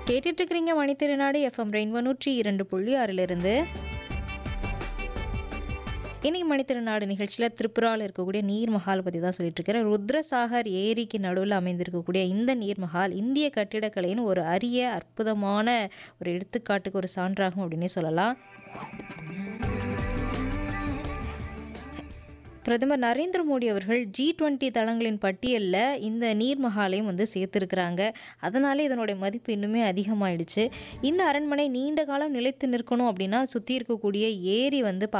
கேட்டுட்டு இருக்கிறீங்க மணித்திருநாடு FM rainbow நூற்றி இரண்டு புள்ளி ஆறிலிருந்து இன்னைக்கு மணித்திருநாடு நிகழ்ச்சியில் திரிபுராவில் இருக்கக்கூடிய நீர் மஹால் பற்றி தான் சொல்லிட்டு இருக்கிறேன் ருத்ரசாகர் ஏரிக்கு நடுவில் அமைந்திருக்கக்கூடிய இந்த நீர் மஹால் இந்திய கட்டிடக்கலையின் ஒரு அரிய அற்புதமான ஒரு எடுத்துக்காட்டுக்கு ஒரு சான்றாகும் அப்படின்னே சொல்லலாம் பிரதமர் நரேந்திர மோடி அவர்கள் ஜி டுவெண்ட்டி தளங்களின் பட்டியலில் இந்த நீர் மஹாலையும் வந்து சேர்த்துருக்குறாங்க அதனாலே இதனுடைய மதிப்பு இன்னுமே அதிகமாயிடுச்சு இந்த அரண்மனை நீண்ட காலம் நிலைத்து நிற்கணும் அப்படின்னா சுற்றி இருக்கக்கூடிய ஏரி வந்து பா